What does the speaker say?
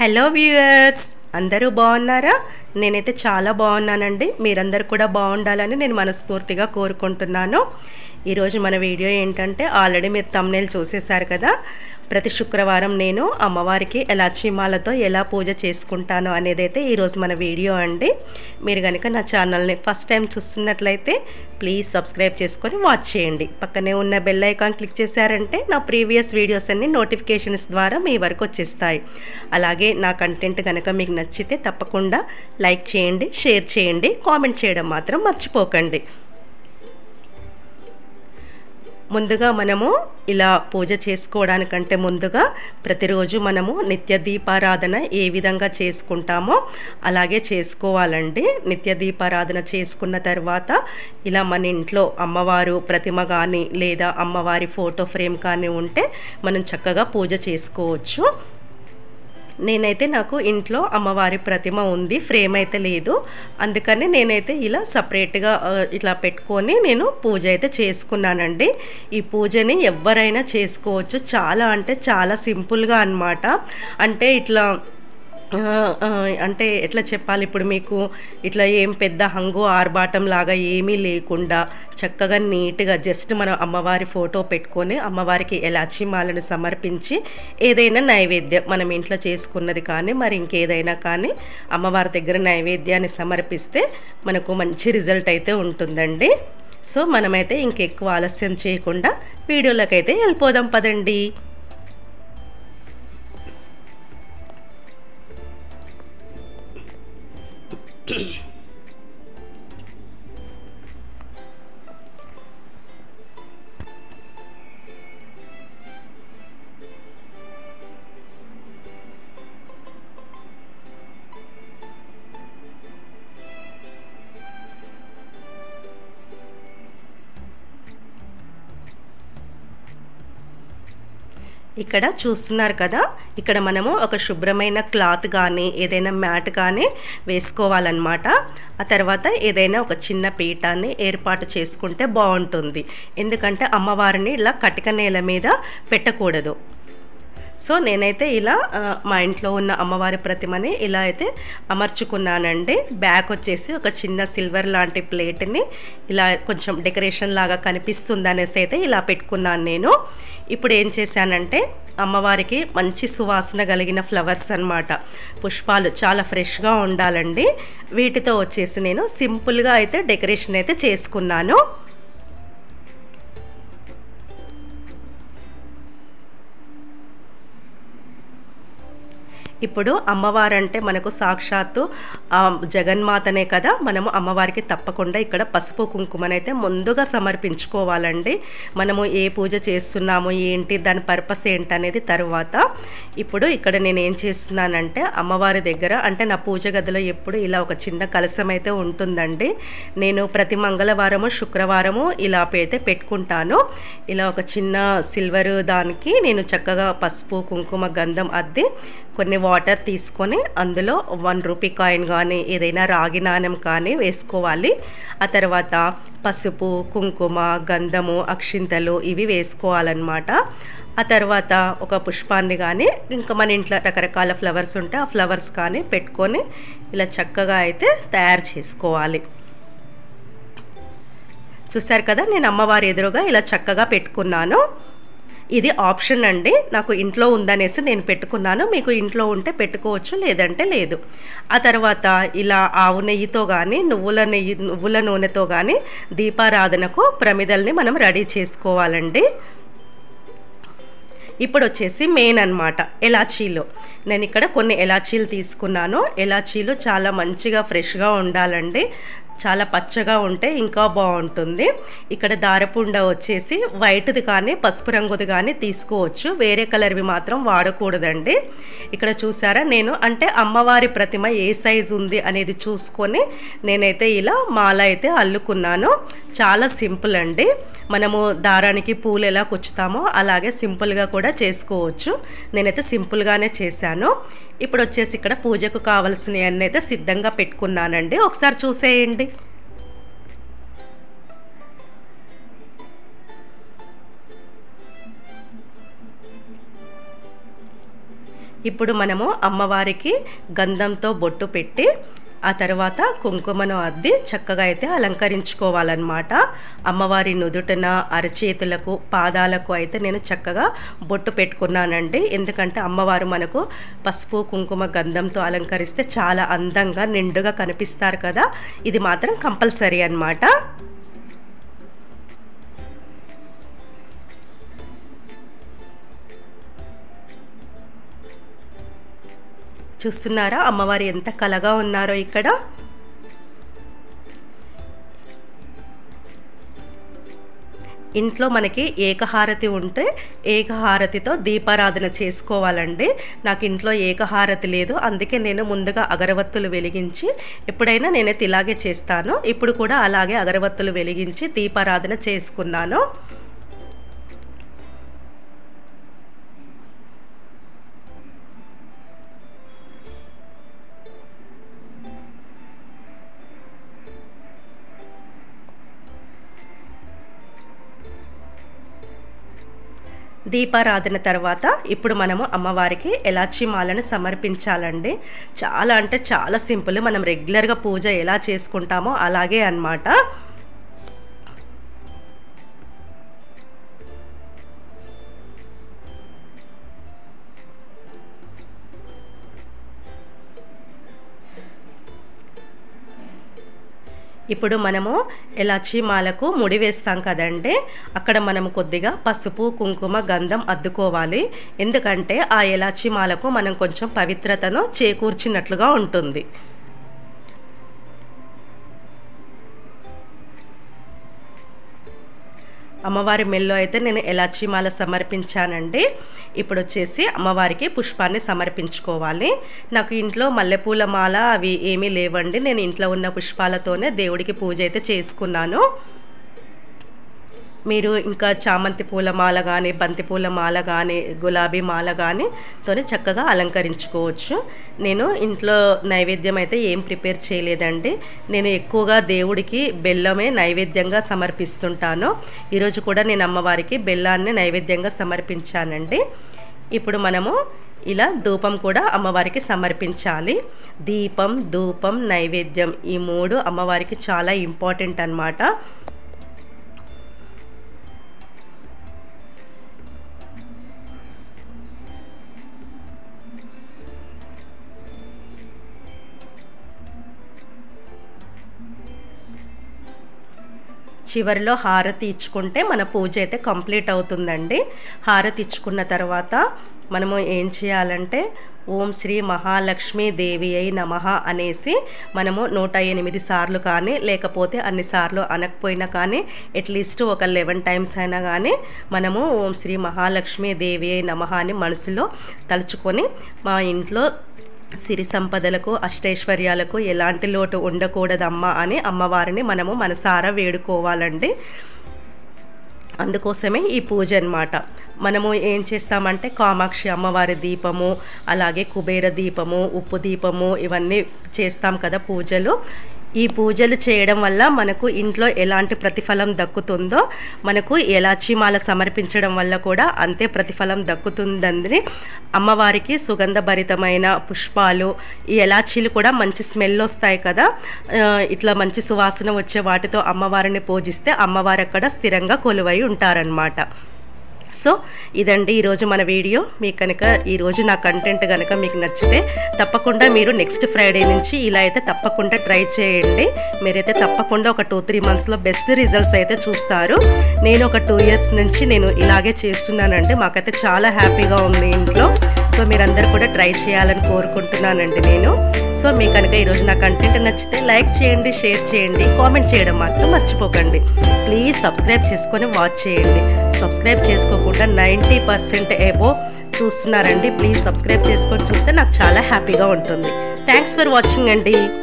hello viewers అందరూ బాగున్నారా నేనైతే చాలా బాగున్నానండి మీరందరూ కూడా బాగుండాలని నేను మనస్ఫూర్తిగా కోరుకుంటున్నాను ఈరోజు మన వీడియో ఏంటంటే ఆల్రెడీ మీరు తమ్నేల్ చూసేశారు కదా ప్రతి శుక్రవారం నేను అమ్మవారికి ఎలాచీ మాలతో ఎలా పూజ చేసుకుంటాను అనేది అయితే ఈరోజు మన వీడియో అండి మీరు కనుక నా ఛానల్ని ఫస్ట్ టైం చూస్తున్నట్లయితే ప్లీజ్ సబ్స్క్రైబ్ చేసుకొని వాచ్ చేయండి పక్కనే ఉన్న బెల్ ఐకాన్ క్లిక్ చేశారంటే నా ప్రీవియస్ వీడియోస్ అన్ని నోటిఫికేషన్స్ ద్వారా మీ వరకు వచ్చేస్తాయి అలాగే నా కంటెంట్ కనుక మీకు నచ్చితే తప్పకుండా లైక్ చేయండి షేర్ చేయండి కామెంట్ చేయడం మాత్రం మర్చిపోకండి ముందుగా మనము ఇలా పూజ చేసుకోవడానికంటే ముందుగా ప్రతిరోజు మనము నిత్య దీపారాధన ఏ విధంగా చేసుకుంటామో అలాగే చేసుకోవాలండి నిత్య దీపారాధన చేసుకున్న తర్వాత ఇలా మన ఇంట్లో అమ్మవారు ప్రతిమ కానీ లేదా అమ్మవారి ఫోటో ఫ్రేమ్ కానీ ఉంటే మనం చక్కగా పూజ చేసుకోవచ్చు నేనైతే నాకు ఇంట్లో అమ్మవారి ప్రతిమ ఉంది ఫ్రేమ్ అయితే లేదు అందుకని నేనైతే ఇలా సపరేట్గా ఇట్లా పెట్టుకొని నేను పూజ అయితే చేసుకున్నానండి ఈ పూజని ఎవరైనా చేసుకోవచ్చు చాలా అంటే చాలా సింపుల్గా అనమాట అంటే ఇట్లా అంటే ఎట్లా చెప్పాలి ఇప్పుడు మీకు ఇట్లా ఏం పెద్ద హంగు ఆర్బాటం లాగా ఏమీ లేకుండా చక్కగా నీట్గా జస్ట్ మనం అమ్మవారి ఫోటో పెట్టుకొని అమ్మవారికి ఎలాచి మాలను సమర్పించి ఏదైనా నైవేద్యం మనం ఇంట్లో చేసుకున్నది కానీ మరి ఇంకేదైనా కానీ అమ్మవారి దగ్గర నైవేద్యాన్ని సమర్పిస్తే మనకు మంచి రిజల్ట్ అయితే ఉంటుందండి సో మనమైతే ఇంకెక్కువ ఆలస్యం చేయకుండా వీడియోలకైతే వెళ్ళిపోదాం పదండి ఇక్కడ చూస్తున్నారు కదా ఇక్కడ మనము ఒక శుభ్రమైన క్లాత్ కానీ ఏదైనా మ్యాట్ కానీ వేసుకోవాలన్నమాట ఆ తర్వాత ఏదైనా ఒక చిన్న పీఠాన్ని ఏర్పాటు చేసుకుంటే బాగుంటుంది ఎందుకంటే అమ్మవారిని ఇలా కటిక నేల మీద పెట్టకూడదు సో నేనైతే ఇలా మా ఇంట్లో ఉన్న అమ్మవారి ప్రతిమని ఇలా అయితే అమర్చుకున్నానండి బ్యాక్ వచ్చేసి ఒక చిన్న సిల్వర్ లాంటి ప్లేట్ని ఇలా కొంచెం డెకరేషన్ లాగా కనిపిస్తుంది అనేసి అయితే ఇలా పెట్టుకున్నాను నేను ఇప్పుడు ఏం చేశానంటే అమ్మవారికి మంచి సువాసన కలిగిన ఫ్లవర్స్ అనమాట పుష్పాలు చాలా ఫ్రెష్గా ఉండాలండి వీటితో వచ్చేసి నేను సింపుల్గా అయితే డెకరేషన్ అయితే చేసుకున్నాను ఇప్పుడు అమ్మవారంటే మనకు సాక్షాత్తు జగన్మాతనే కదా మనము అమ్మవారికి తప్పకుండా ఇక్కడ పసుపు కుంకుమనైతే ముందుగా సమర్పించుకోవాలండి మనము ఏ పూజ చేస్తున్నాము ఏంటి దాని పర్పస్ ఏంటి అనేది తర్వాత ఇప్పుడు ఇక్కడ నేను ఏం చేస్తున్నానంటే అమ్మవారి దగ్గర అంటే నా పూజ గదిలో ఎప్పుడు ఇలా ఒక చిన్న కలశం అయితే ఉంటుందండి నేను ప్రతి మంగళవారము శుక్రవారము ఇలా అయితే పెట్టుకుంటాను ఇలా ఒక చిన్న సిల్వర్ దానికి నేను చక్కగా పసుపు కుంకుమ గంధం అద్ది కొన్ని వాటర్ తీసుకొని అందులో వన్ రూపీ కాయిన్ కానీ ఏదైనా రాగి నాణ్యం కానీ వేసుకోవాలి ఆ తర్వాత పసుపు కుంకుమ గంధము అక్షింతలు ఇవి వేసుకోవాలన్నమాట ఆ తర్వాత ఒక పుష్పాన్ని కానీ ఇంకా మన ఇంట్లో రకరకాల ఫ్లవర్స్ ఉంటే ఆ ఫ్లవర్స్ కానీ పెట్టుకొని ఇలా చక్కగా అయితే తయారు చేసుకోవాలి చూసారు కదా నేను అమ్మవారి ఎదురుగా ఇలా చక్కగా పెట్టుకున్నాను ఇది ఆప్షన్ అండి నాకు ఇంట్లో ఉందనేసి నేను పెట్టుకున్నాను మీకు ఇంట్లో ఉంటే పెట్టుకోవచ్చు లేదంటే లేదు ఆ తర్వాత ఇలా ఆవు నెయ్యితో కానీ నువ్వుల నెయ్యి నువ్వుల నూనెతో కానీ దీపారాధనకు ప్రమిదల్ని మనం రెడీ చేసుకోవాలండి ఇప్పుడు వచ్చేసి మెయిన్ అనమాట ఎలాచీలు నేను ఇక్కడ కొన్ని ఎలాచీలు తీసుకున్నాను ఎలాచీలు చాలా మంచిగా ఫ్రెష్గా ఉండాలండి చాలా పచ్చగా ఉంటే ఇంకా బాగుంటుంది ఇక్కడ దారపుండ వచ్చేసి వైట్ది కానీ పసుపు రంగుది కానీ తీసుకోవచ్చు వేరే కలర్వి మాత్రం వాడకూడదండి ఇక్కడ చూసారా నేను అంటే అమ్మవారి ప్రతిమ ఏ సైజు ఉంది అనేది చూసుకొని నేనైతే ఇలా మాల అయితే అల్లుకున్నాను చాలా సింపుల్ అండి మనము దారానికి పూలు ఎలా కుచ్చుతామో అలాగే సింపుల్గా కూడా చేసుకోవచ్చు నేనైతే సింపుల్గానే చేశాను ఇప్పుడు వచ్చేసి ఇక్కడ పూజకు కావలసినవి అన్నీ అయితే సిద్ధంగా పెట్టుకున్నానండి ఒకసారి చూసేయండి ఇప్పుడు మనము అమ్మవారికి గంధంతో బొట్టు పెట్టి ఆ తర్వాత కుంకుమను అద్ది చక్కగా అయితే అలంకరించుకోవాలన్నమాట అమ్మవారి నుదుటన అరచేతులకు పాదాలకు అయితే నేను చక్కగా బొట్టు పెట్టుకున్నానండి ఎందుకంటే అమ్మవారు మనకు పసుపు కుంకుమ గంధంతో అలంకరిస్తే చాలా అందంగా నిండుగా కనిపిస్తారు కదా ఇది మాత్రం కంపల్సరీ అన్నమాట చూస్తున్నారా అమ్మవారు ఎంత కలగా ఉన్నారో ఇక్కడ ఇంట్లో మనకి ఏకహారతి ఉంటే ఏకహారతితో దీపారాధన చేసుకోవాలండి నాకు ఇంట్లో ఏకహారతి లేదు అందుకే నేను ముందుగా అగరవత్తులు వెలిగించి ఎప్పుడైనా నేనైతే ఇలాగే చేస్తాను ఇప్పుడు కూడా అలాగే అగరవత్తులు వెలిగించి దీపారాధన చేసుకున్నాను దీపారాధన తర్వాత ఇప్పుడు మనము అమ్మవారికి ఎలాచి మాలను సమర్పించాలండి చాలా అంటే చాలా సింపుల్ మనం రెగ్యులర్గా పూజ ఎలా చేసుకుంటామో అలాగే అన్నమాట ఇప్పుడు మనము ఎలాచి మాలకు ముడి వేస్తాం కదండి అక్కడ మనము కొద్దిగా పసుపు కుంకుమ గంధం అద్దుకోవాలి ఎందుకంటే ఆ ఎలాచి మాలకు మనం కొంచెం పవిత్రతను చేకూర్చినట్లుగా ఉంటుంది అమ్మవారి మెల్లో అయితే నేను ఎలాచి మాల సమర్పించానండి ఇప్పుడు వచ్చేసి అమ్మవారికి పుష్పాన్ని సమర్పించుకోవాలి నాకు ఇంట్లో మల్లెపూల మాల అవి ఏమీ లేవండి నేను ఇంట్లో ఉన్న పుష్పాలతోనే దేవుడికి పూజ అయితే చేసుకున్నాను మీరు ఇంకా చామంతి పూల మాల కానీ బంతి పూల మాల కానీ గులాబీ మాల కానీ తోని చక్కగా అలంకరించుకోవచ్చు నేను ఇంట్లో నైవేద్యం అయితే ఏం ప్రిపేర్ చేయలేదండి నేను ఎక్కువగా దేవుడికి బెల్లమే నైవేద్యంగా సమర్పిస్తుంటాను ఈరోజు కూడా నేను అమ్మవారికి బెల్లాన్ని నైవేద్యంగా సమర్పించానండి ఇప్పుడు మనము ఇలా ధూపం కూడా అమ్మవారికి సమర్పించాలి దీపం ధూపం నైవేద్యం ఈ మూడు అమ్మవారికి చాలా ఇంపార్టెంట్ అన్నమాట చివరిలో హారతి ఇచ్చుకుంటే మన పూజ అయితే కంప్లీట్ అవుతుందండి హారతి ఇచ్చుకున్న తర్వాత మనము ఏం చేయాలంటే ఓం శ్రీ మహాలక్ష్మీ దేవి అయి నమ అనేసి మనము నూట ఎనిమిది సార్లు కానీ లేకపోతే అన్ని సార్లు అనకపోయినా కానీ అట్లీస్ట్ ఒక లెవెన్ టైమ్స్ అయినా కానీ మనము ఓం శ్రీ మహాలక్ష్మీ దేవి అయి నమ అని మనసులో తలుచుకొని మా ఇంట్లో సిరి సంపదలకు అష్టైశ్వర్యాలకు ఎలాంటి లోటు ఉండకూడదమ్మా అని అమ్మవారిని మనము మనసారా వేడుకోవాలండి అందుకోసమే ఈ పూజ అన్నమాట మనము ఏం చేస్తామంటే కామాక్షి అమ్మవారి దీపము అలాగే కుబేర దీపము ఉప్పు దీపము ఇవన్నీ చేస్తాం కదా పూజలు ఈ పూజలు చేయడం వల్ల మనకు ఇంట్లో ఎలాంటి ప్రతిఫలం దక్కుతుందో మనకు ఎలాచి మాల సమర్పించడం వల్ల కూడా అంతే ప్రతిఫలం దక్కుతుందని అమ్మవారికి సుగంధభరితమైన పుష్పాలు ఈ ఎలాచీలు కూడా మంచి స్మెల్ వస్తాయి కదా ఆ, ఇట్లా మంచి సువాసన వచ్చే వాటితో అమ్మవారిని పూజిస్తే అమ్మవారు అక్కడ స్థిరంగా కొలువై ఉంటారనమాట సో ఇదండి ఈరోజు మన వీడియో మీకు కనుక ఈరోజు నా కంటెంట్ కనుక మీకు నచ్చితే తప్పకుండా మీరు నెక్స్ట్ ఫ్రైడే నుంచి ఇలా అయితే తప్పకుండా ట్రై చేయండి మీరైతే తప్పకుండా ఒక టూ త్రీ మంత్స్లో బెస్ట్ రిజల్ట్స్ అయితే చూస్తారు నేను ఒక టూ ఇయర్స్ నుంచి నేను ఇలాగే చేస్తున్నానండి మాకైతే చాలా హ్యాపీగా ఉంది ఇంట్లో సో మీరందరూ కూడా ట్రై చేయాలని కోరుకుంటున్నానండి నేను సో మీకు కనుక ఈరోజు నా కంటెంట్ నచ్చితే లైక్ చేయండి షేర్ చేయండి కామెంట్ చేయడం మాత్రం మర్చిపోకండి ప్లీజ్ సబ్స్క్రైబ్ చేసుకొని వాచ్ చేయండి సబ్స్క్రైబ్ చేసుకోకుండా నైంటీ పర్సెంట్ ఏవో చూస్తున్నారండి ప్లీజ్ సబ్స్క్రైబ్ చేసుకొని చూస్తే నాకు చాలా హ్యాపీగా ఉంటుంది థ్యాంక్స్ ఫర్ వాచింగ్ అండి